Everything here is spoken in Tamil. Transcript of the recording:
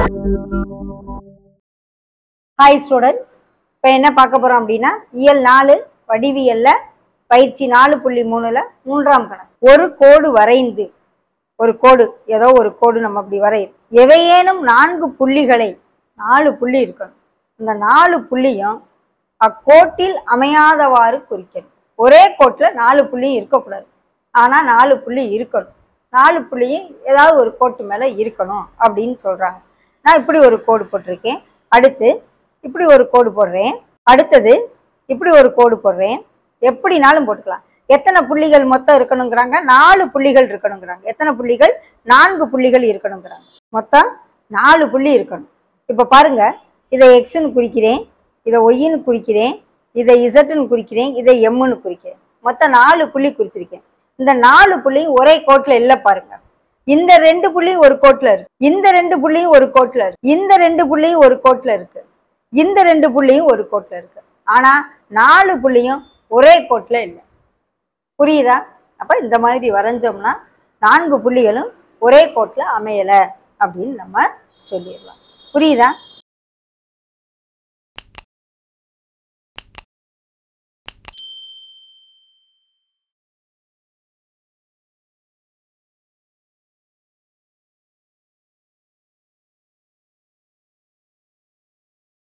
ஹாய் ஸ்டூடெண்ட்ஸ் இப்போ என்ன பார்க்க போகிறோம் அப்படின்னா இயல் நாலு வடிவியல்ல பயிற்சி நாலு புள்ளி மூணுல மூன்றாம் கணக்கு ஒரு கோடு வரைந்து ஒரு கோடு ஏதோ ஒரு கோடு நம்ம அப்படி வரையும் எவையேனும் நான்கு புள்ளிகளை நாலு புள்ளி இருக்கணும் இந்த நாலு புள்ளியும் அக்கோட்டில் அமையாதவாறு குறிக்கணும் ஒரே கோட்டில் நாலு புள்ளியும் இருக்கக்கூடாது ஆனால் நாலு புள்ளி இருக்கணும் நாலு புள்ளியும் ஏதாவது ஒரு கோட்டு மேலே இருக்கணும் அப்படின்னு சொல்கிறாங்க நான் இப்படி ஒரு கோடு போட்டிருக்கேன் அடுத்து இப்படி ஒரு கோடு போடுறேன் அடுத்தது இப்படி ஒரு கோடு போடுறேன் எப்படினாலும் போட்டுக்கலாம் எத்தனை புள்ளிகள் மொத்தம் இருக்கணுங்கிறாங்க நாலு புள்ளிகள் இருக்கணுங்கிறாங்க எத்தனை புள்ளிகள் நான்கு புள்ளிகள் இருக்கணுங்கிறாங்க மொத்தம் நாலு புள்ளி இருக்கணும் இப்போ பாருங்க இதை எக்ஸ்ன்னு குறிக்கிறேன் இதை ஒய்ன்னு குறிக்கிறேன் இதை இசட்டுன்னு குறிக்கிறேன் இதை எம்முன்னு குறிக்கிறேன் மொத்தம் நாலு புள்ளி குறிச்சிருக்கேன் இந்த நாலு புள்ளியும் ஒரே கோட்டில் இல்லை பாருங்க இந்த ரெண்டு புள்ளியும் ஒரு கோட்டில் இருக்கு இந்த ரெண்டு புள்ளியும் ஒரு கோட்டில் இருக்கு இந்த ரெண்டு புள்ளியும் ஒரு கோட்டில் இருக்கு இந்த ரெண்டு புள்ளியும் ஒரு கோட்டில் இருக்கு ஆனா நாலு புள்ளியும் ஒரே கோட்டில் இல்லை புரியுதா அப்ப இந்த மாதிரி வரைஞ்சோம்னா நான்கு புள்ளிகளும் ஒரே கோட்டில் அமையலை அப்படின்னு நம்ம சொல்லிடலாம் புரியுதா